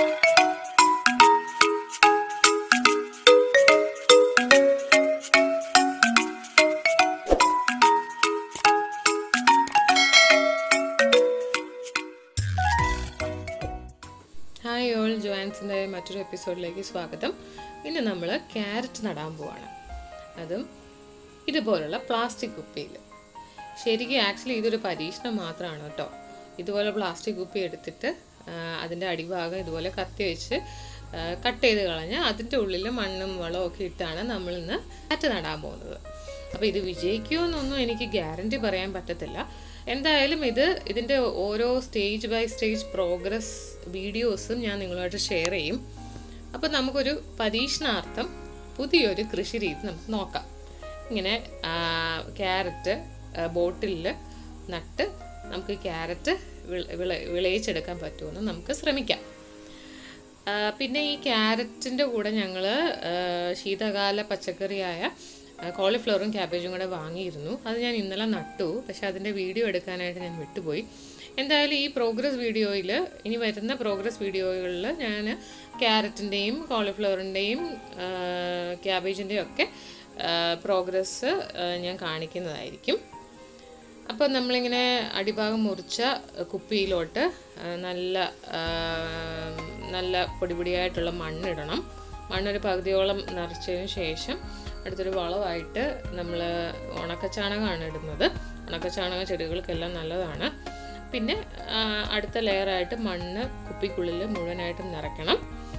hi all ജോയിൻസിൻ്റെ മറ്റൊരു എപ്പിസോഡിലേക്ക് സ്വാഗതം ഇന്ന് നമ്മൾ ക്യാരറ്റ് നടാൻ പോവാണ് അതും ഇതുപോലുള്ള പ്ലാസ്റ്റിക് കുപ്പിയിൽ ശരിക്കും ആക്ച്വലി ഇതൊരു പരീക്ഷണം മാത്രമാണ് കേട്ടോ ഇതുപോലെ പ്ലാസ്റ്റിക് കുപ്പി എടുത്തിട്ട് ആ, അതിൻ്റെ അടിഭാഗം ഇതുപോലെ കത്തി വെച്ച് കട്ട് ചെയ്ത് കളഞ്ഞ് അതിൻ്റെ ഉള്ളിൽ മണ്ണും വളവും ഒക്കെ ഇട്ടാണ് നമ്മൾ ഇന്ന് കാറ്റ് നടാൻ പോകുന്നത് അപ്പോൾ ഇത് വിജയിക്കുമോ എന്നൊന്നും എനിക്ക് ഗ്യാരണ്ടി പറയാൻ പറ്റത്തില്ല എന്തായാലും ഇത് ഇതിൻ്റെ ഓരോ സ്റ്റേജ് ബൈ സ്റ്റേജ് പ്രോഗ്രസ് വീഡിയോസും ഞാൻ നിങ്ങളുമായിട്ട് ഷെയർ ചെയ്യും അപ്പോൾ നമുക്കൊരു പരീക്ഷണാർത്ഥം പുതിയൊരു കൃഷി രീതി നമുക്ക് നോക്കാം ഇങ്ങനെ ക്യാരറ്റ് ബോട്ടിലിൽ നട്ട് നമുക്ക് ക്യാരറ്റ് വിള വിള വിളയിച്ചെടുക്കാൻ പറ്റുമെന്ന് നമുക്ക് ശ്രമിക്കാം ആ, പിന്നെ ഈ ക്യാരറ്റിൻ്റെ കൂടെ ഞങ്ങൾ ശീതകാല പച്ചക്കറിയായ ആ, കോളിഫ്ലവറും ക്യാബേജും കൂടെ വാങ്ങിയിരുന്നു അത് ഞാൻ ഇന്നലെ നട്ടു പക്ഷെ അതിൻ്റെ വീഡിയോ എടുക്കാനായിട്ട് ഞാൻ വിട്ടുപോയി എന്തായാലും ഈ പ്രോഗ്രസ് വീഡിയോയിൽ ഇനി വരുന്ന പ്രോഗ്രസ് വീഡിയോകളിൽ ഞാൻ ക്യാരറ്റിൻ്റെയും കോളിഫ്ലവറിൻ്റെയും ക്യാബേജിൻ്റെയും ഒക്കെ പ്രോഗ്രസ് ഞാൻ കാണിക്കുന്നതായിരിക്കും അപ്പോൾ നമ്മളിങ്ങനെ അടിഭാഗം മുറിച്ച കുപ്പിയിലോട്ട് ആ, നല്ല ആ, നല്ല പൊടിപൊടിയായിട്ടുള്ള മണ്ണിടണം മണ്ണൊരു പകുതിയോളം നിറച്ചതിന് ശേഷം അടുത്തൊരു വളമായിട്ട് നമ്മൾ ഉണക്കച്ചാണകമാണ് ഇടുന്നത് ഉണക്കച്ചാണകം ചെടികൾക്കെല്ലാം നല്ലതാണ് പിന്നെ ആ, അടുത്ത ലെയറായിട്ട് മണ്ണ് കുപ്പിക്കുള്ളിൽ മുഴുവനായിട്ടും നിറയ്ക്കണം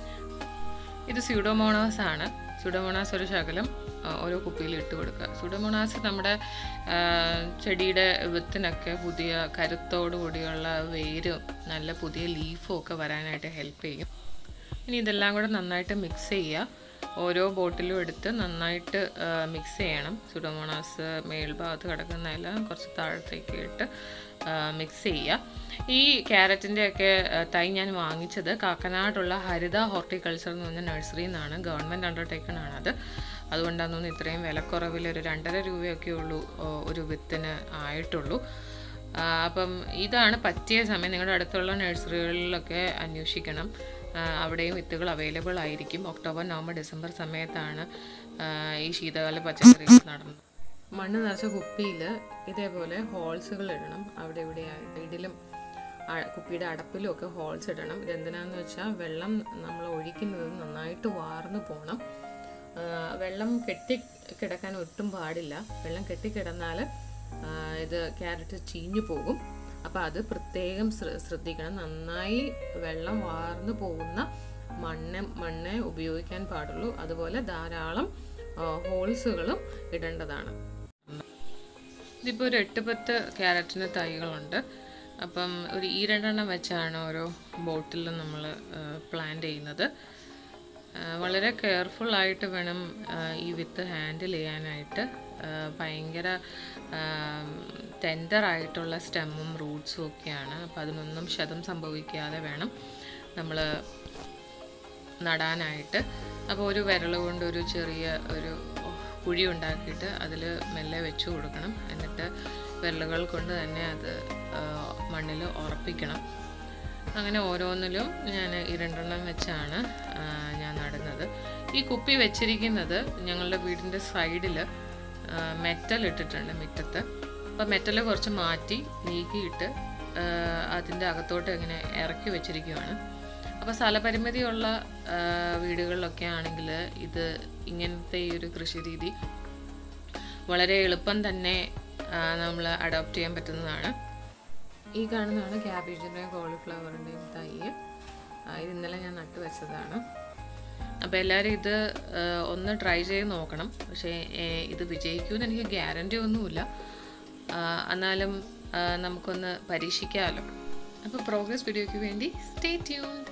ഇത് സ്യൂഡോമോണാസ് ആണ് സ്യൂഡോമോണാസ് ഒരു ശകലം ആ, ഓരോ കുപ്പിയിൽ ഇട്ട് കൊടുക്കുക സ്യൂഡോമോണാസ് നമ്മുടെ ആ, ചെടിയുടെ വിത്തിനൊക്കെ പുതിയ കരുത്തോടു കൂടിയുള്ള വേരും നല്ല പുതിയ ലീഫും ഒക്കെ വരാനായിട്ട് ഹെൽപ്പ് ചെയ്യും ഇനി ഇതെല്ലാം കൂടെ നന്നായിട്ട് മിക്സ് ചെയ്യുക ഓരോ ബോട്ടിലും എടുത്ത് നന്നായിട്ട് മിക്സ് ചെയ്യണം സുഡോമോണാസ് മേൽഭാഗത്ത് കിടക്കുന്നതെല്ലാം കുറച്ച് താഴത്തേക്ക് ഇട്ട് മിക്സ് ചെയ്യുക ഈ ക്യാരറ്റിൻ്റെ ഒക്കെ തൈ ഞാൻ വാങ്ങിച്ചത് കാക്കനാടുള്ള ഹരിത ഹോർട്ടിക്കൾച്ചർ എന്ന് പറഞ്ഞ നഴ്സറിയിൽ നിന്നാണ് ഗവൺമെൻറ് അണ്ടർടേക്കൺ ആണത് അതുകൊണ്ടാണെന്ന് തോന്നുന്നു ഇത്രയും വിലക്കുറവിൽ ഒരു രണ്ടര രൂപയൊക്കെ ഉള്ളൂ ഓ, ഒരു വിത്തിന് ആയിട്ടുള്ളൂ ആ, അപ്പം ഇതാണ് പറ്റിയ സമയം നിങ്ങളുടെ അടുത്തുള്ള നഴ്സറികളിലൊക്കെ അന്വേഷിക്കണം ആ, അവിടെയും വിത്തുകൾ അവൈലബിൾ ആയിരിക്കും ഒക്ടോബർ നവംബർ ഡിസംബർ സമയത്താണ് ആ, ഈ ശീതകാല പച്ചക്കറികൾ നടന്നത് മണ്ണ് നിറച്ച കുപ്പിയിൽ ഇതേപോലെ ഹോൾസുകൾ ഇടണം അവിടെ ഇവിടെയായിട്ട് ഇതിലും ആ- കുപ്പിയുടെ അടപ്പിലും ഒക്കെ ഹോൾസ് ഇടണം ഇതെന്തിനാന്ന് വെച്ചാൽ വെള്ളം നമ്മൾ ഒഴിക്കുന്നത് നന്നായിട്ട് വാർന്നു പോകണം ആ, വെള്ളം കെട്ടി കിടക്കാൻ ഒട്ടും പാടില്ല വെള്ളം കെട്ടിക്കിടന്നാൽ ആ, ഇത് ക്യാരറ്റ് ചീഞ്ഞു പോകും അപ്പോൾ അത് പ്രത്യേകം ശ്ര- ശ്രദ്ധിക്കണം നന്നായി വെള്ളം വാർന്നു പോകുന്ന മണ്ണ് മണ്ണെ ഉപയോഗിക്കാൻ പാടുള്ളൂ അതുപോലെ ധാരാളം ഹോൾസുകളും ഇടേണ്ടതാണ് ഇതിപ്പോൾ ഒരു എട്ട് പത്ത് ക്യാരറ്റിൻ്റെ തൈകളുണ്ട് അപ്പം ഒരു ഈ രണ്ടെണ്ണം വെച്ചാണ് ഓരോ ബോട്ടിലും നമ്മൾ പ്ലാൻ ചെയ്യുന്നത് ആ, വളരെ കെയർഫുള്ളായിട്ട് വേണം ആ, ഈ വിത്ത് ഹാൻഡിൽ ചെയ്യാനായിട്ട് ആ, ഭയങ്കര ടെൻഡറായിട്ടുള്ള സ്റ്റെമ്മും റൂട്ട്സും ഒക്കെയാണ് അപ്പം അതിനൊന്നും ക്ഷതം സംഭവിക്കാതെ വേണം നമ്മൾ നടാനായിട്ട് അപ്പോൾ ഒരു വിരൽ കൊണ്ട് ഒരു ചെറിയ ഒരു കുഴി ഉണ്ടാക്കിയിട്ട് അതിൽ മെല്ലെ വെച്ച് കൊടുക്കണം എന്നിട്ട് വിരലുകൾ കൊണ്ട് തന്നെ അത് മണ്ണിൽ ഉറപ്പിക്കണം അങ്ങനെ ഓരോന്നിലും ഞാൻ ഈ രണ്ടെണ്ണം വെച്ചാണ് ആ, ഞാൻ നടുന്നത് ഈ കുപ്പി വെച്ചിരിക്കുന്നത് ഞങ്ങളുടെ വീടിൻ്റെ സൈഡിൽ മെറ്റൽ ഇട്ടിട്ടുണ്ട് മുറ്റത്ത് അപ്പോൾ മെറ്റൽ കുറച്ച് മാറ്റി നീക്കിയിട്ട് ആ, അതിൻ്റെ അകത്തോട്ട് ഇങ്ങനെ ഇറക്കി വെച്ചിരിക്കുകയാണ് അപ്പോൾ സ്ഥലപരിമിതിയുള്ള ആ, വീടുകളിലൊക്കെ ആണെങ്കിൽ ഇത് ഇങ്ങനത്തെ ഈ ഒരു കൃഷി രീതി വളരെ എളുപ്പം തന്നെ നമ്മൾ അഡോപ്റ്റ് ചെയ്യാൻ പറ്റുന്നതാണ് ഈ കാണുന്നതാണ് ക്യാബേജിൻ്റെയും കോളിഫ്ലവറിൻ്റെയും തൈ ആ, ഇത് ഇന്നലെ ഞാൻ നട്ടു വെച്ചതാണ് അപ്പോൾ എല്ലാവരും ഇത് ആ, ഒന്ന് ട്രൈ ചെയ്ത് നോക്കണം പക്ഷേ ഏ, ഇത് വിജയിക്കുമെന്ന് എനിക്ക് ഗ്യാരണ്ടി ഒന്നുമില്ല ആ, എന്നാലും ആ, നമുക്കൊന്ന് പരീക്ഷിക്കാമല്ലോ അപ്പോൾ പ്രോഗ്രസ് വീഡിയോയ്ക്ക് വേണ്ടി സ്റ്റേ ട്യൂൺഡ്